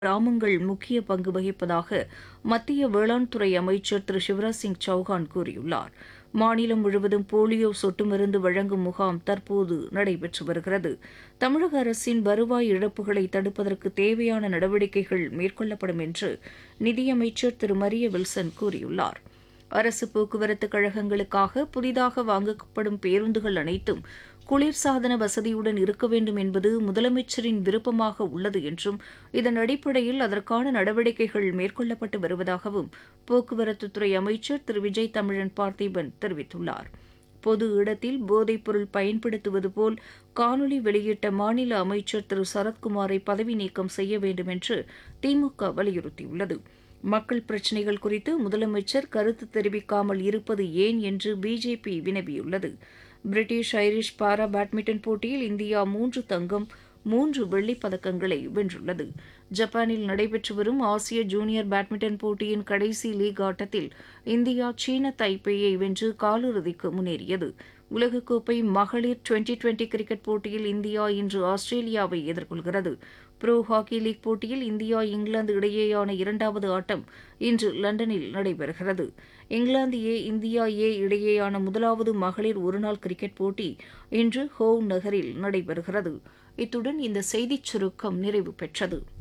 கிராமங்கள் முக்கிய பங்கு வகிப்பதாக மத்திய வேளாண் துறை அமைச்சர் திரு சிவராஜ் சிங் சௌஹான் கூறியுள்ளார் மாநிலம் முழுவதும் போலியோ சொட்டு மருந்து வழங்கும் முகாம் தற்போது நடைபெற்று வருகிறது தமிழக அரசின் வருவாய் இழப்புகளை தடுப்பதற்கு தேவையான நடவடிக்கைகள் மேற்கொள்ளப்படும் என்று நிதியமைச்சர் திரு மரிய வில்சன் கூறியுள்ளார் அரசு போக்குவரத்து கழகங்களுக்காக புதிதாக வாங்கப்படும் பேருந்துகள் அனைத்தும் குளிர்சாதன வசதியுடன் இருக்க வேண்டும் என்பது முதலமைச்சரின் விருப்பமாக உள்ளது என்றும் இதன் அடிப்படையில் அதற்கான நடவடிக்கைகள் மேற்கொள்ளப்பட்டு வருவதாகவும் போக்குவரத்துத்துறை அமைச்சர் திரு விஜய் தமிழன் பார்த்திபன் தெரிவித்துள்ளார் பொது இடத்தில் போதைப்பொருள் பயன்படுத்துவது போல் காணொலி வெளியிட்ட மாநில அமைச்சர் திரு சரத்குமாரை பதவி நீக்கம் செய்ய வேண்டும் என்று திமுக வலியுறுத்தியுள்ளது மக்கள் பிரச்சினைகள் குறித்து முதலமைச்சர் கருத்து தெரிவிக்காமல் இருப்பது ஏன் என்று பிஜேபி வினவியுள்ளது பிரிட்டிஷ் ஐரிஷ் பாரா பேட்மிண்டன் போட்டியில் இந்தியா மூன்று தங்கம் மூன்று வெள்ளிப் பதக்கங்களை வென்றுள்ளது ஜப்பானில் நடைபெற்று வரும் ஆசிய ஜூனியர் பேட்மிண்டன் போட்டியின் கடைசி லீக் ஆட்டத்தில் இந்தியா சீன தைப்பேயை வென்று காலிறுதிக்கு முன்னேறியது உலகக்கோப்பை மகளிர் டுவெண்டி டுவெண்டி கிரிக்கெட் போட்டியில் இந்தியா இன்று ஆஸ்திரேலியாவை எதிர்கொள்கிறது ப்ரோ ஹாக்கி லீக் போட்டியில் இந்தியா இங்கிலாந்து இடையேயான இரண்டாவது ஆட்டம் இன்று லண்டனில் நடைபெறுகிறது இங்கிலாந்து ஏ இந்தியா ஏ இடையேயான முதலாவது மகளிர் ஒருநாள் கிரிக்கெட் போட்டி இன்று ஹோவ் நகரில் நடைபெறுகிறது இத்துடன் இந்த செய்திச் சுருக்கம் நிறைவு பெற்றது